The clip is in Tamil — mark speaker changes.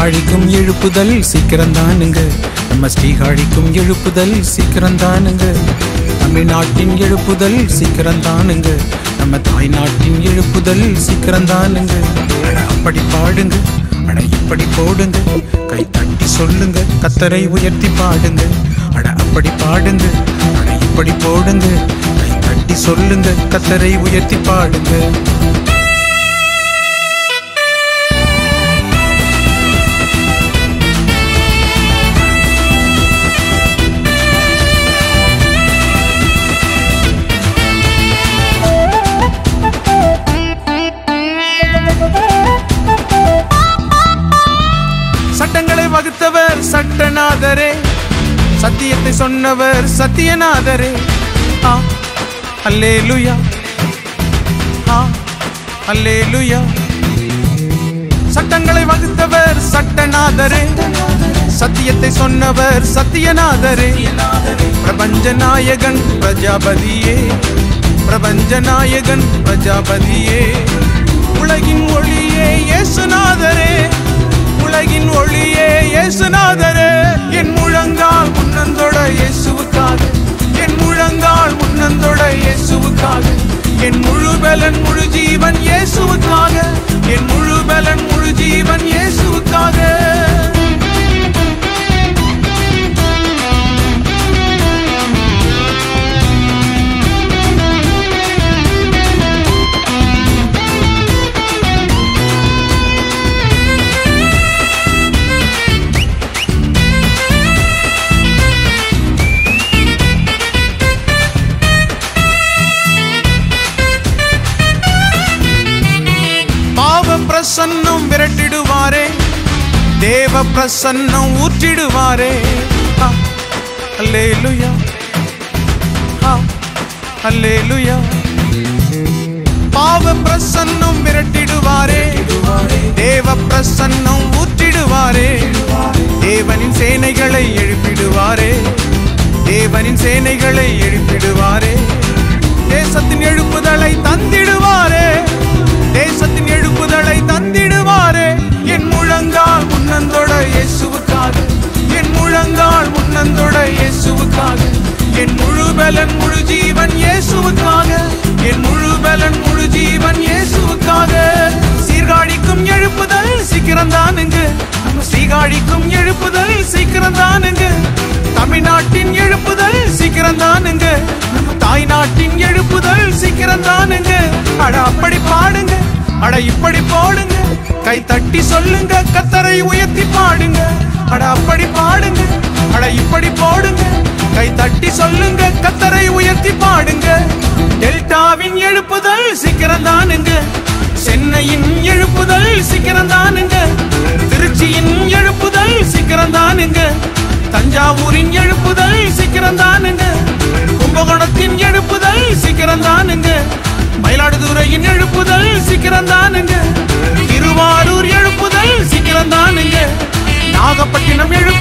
Speaker 1: ஸ்ரீகாழிக்கும் எழுப்புதல் சீக்கிரம் தானுங்க நம்ம ஸ்ரீகாழிக்கும் எழுப்புதல் சீக்கிரம் தானுங்க தமிழ்நாட்டின் எழுப்புதல் சீக்கிரம் தானுங்க நம்ம தாய்நாட்டின் எழுப்புதல் சீக்கிரம் தானுங்க அட அப்படி பாடுங்க அட இப்படி போடுங்க கை தட்டி சொல்லுங்க கத்தரை உயர்த்தி பாடுங்க அட அப்படி பாடுங்க அட இப்படி போடுங்க கை தட்டி சொல்லுங்க கத்தரை உயர்த்தி பாடுங்க சட்டங்களை வகுத்தவர் சட்டநாதரே சத்தியத்தை சொன்னவர் சத்தியநாதரே ஆ அல்லேலுயா ஆ அல்லேலுயா சட்டங்களை வகுத்தவர் சட்டநாதரே சத்தியத்தை சொன்னவர் சத்தியநாதரே பிரபஞ்ச நாயகன் பிரஜாபதியே பிரபஞ்ச நாயகன் பிரஜாபதியே உலகின் ஒளியே இயேசுநாதரே உலகின் ஒளியே இயேசுநாதரே என் முழங்கால் முன்னந்தொட இயேசுவுக்காக என் முழங்கால் முன்னந்தொட இயேசுவுக்காக என் முழு பலன் முழு ஜீவன் இயேசுவுக்காக என் முழு பலன் முழு ஜீவன் இயேசுவுக்காக பாவ பிரசன்னம் விரட்டிடுவாரே தேவ பிரசன்னம் ஊற்றிடுவாரே ஆ, அல்லேலூயா ஆ, அல்லேலூயா பாவ பிரசன்னம் விரட்டிடுவாரே தேவ பிரசன்னம் ஊற்றிடுவாரே தேவனின் சேனைகளை எழுப்பிடுவாரே தேவனின் சேனைகளை எழுப்பிடுவாரே தேசத்தின் எழுப்புதலை தந்திடுவாரே தேசத்தின் எழுப்புதலை தந்திடுவாரே என் முழங்கால் முன்னந்தொட இயேசுவுக்காக என் முழங்கால் முன்னந்தொட இயேசுவுக்காக என் முழு பலன் முழு ஜீவன் இயேசுவுக்காக என் முழு பலன் முழு ஜீவன் இயேசுவுக்காக சீர்காழிக்கும் எழுப்புதல் சீக்கிரம் தானுங்க நம்ம சீர்காழிக்கும் எழுப்புதல் சீக்கிரம் தானுங்க தமிழ்நாட்டின் எழுப்புதல் சீக்கிரம் தானுங்க நம்ம தாய்நாட்டின் எழுப்புதல் சீக்கிரம் தானுங்க அட அப்படி பாடுங்க அட இப்படி போடுங்க கை தட்டி சொல்லுங்க கத்தரை உயர்த்தி பாடுங்க அட அப்படி பாடுங்க அட இப்படி போடுங்க கை தட்டி சொல்லுங்க கத்தரை உயர்த்தி பாடுங்க டெல்டாவின் எழுப்புதல் சீக்கிரம் தானுங்க சென்னையின் எழுப்புதல் சீக்கிரம் தானுங்க திருச்சியின் எழுப்புதல் சீக்கிரம் தானுங்க தஞ்சாவூரின் எழுப்புதல் சீக்கிரம் தானுங்க கும்பகோணத்தின் எழுப்புதல் சீக்கிரம் தானுங்க மயிலாடுதுறையின் எழுப்புதல் சீக்கிரம் தானுங்க திருவாரூர் எழுப்புதல் சீக்கிரம் தானுங்க நாகப்பட்டினம் எழு